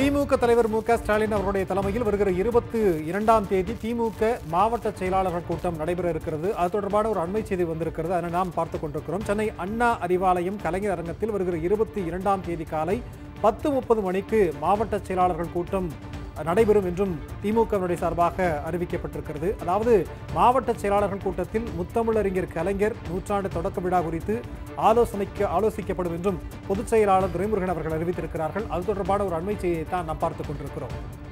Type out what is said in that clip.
திமுக தலைவர் மு க ஸ்டாலின் அவருடைய தலைமையில் வருகிற இருபத்தி இரண்டாம் தேதி திமுக மாவட்ட செயலாளர்கள் கூட்டம் நடைபெற இருக்கிறது அது தொடர்பான ஒரு அண்மை செய்தி வந்திருக்கிறது அதனை நாம் பார்த்துக் கொண்டிருக்கிறோம் சென்னை அண்ணா அறிவாலயம் கலைஞர் அரங்கத்தில் வருகிற இருபத்தி இரண்டாம் தேதி காலை பத்து முப்பது மணிக்கு மாவட்ட செயலாளர்கள் கூட்டம் நடைபெறும் என்றும் திமுகவினுடைய சார்பாக அறிவிக்கப்பட்டிருக்கிறது அதாவது மாவட்ட செயலாளர்கள் கூட்டத்தில் முத்தமிழறிஞர் கலைஞர் நூற்றாண்டு தொடக்க விழா குறித்து ஆலோசனைக்கு ஆலோசிக்கப்படும் என்றும் பொதுச் செயலாளர் துரைமுருகன் அவர்கள் அறிவித்திருக்கிறார்கள் அது தொடர்பான ஒரு அண்மை செய்தியை தான் நாம் பார்த்துக் கொண்டிருக்கிறோம்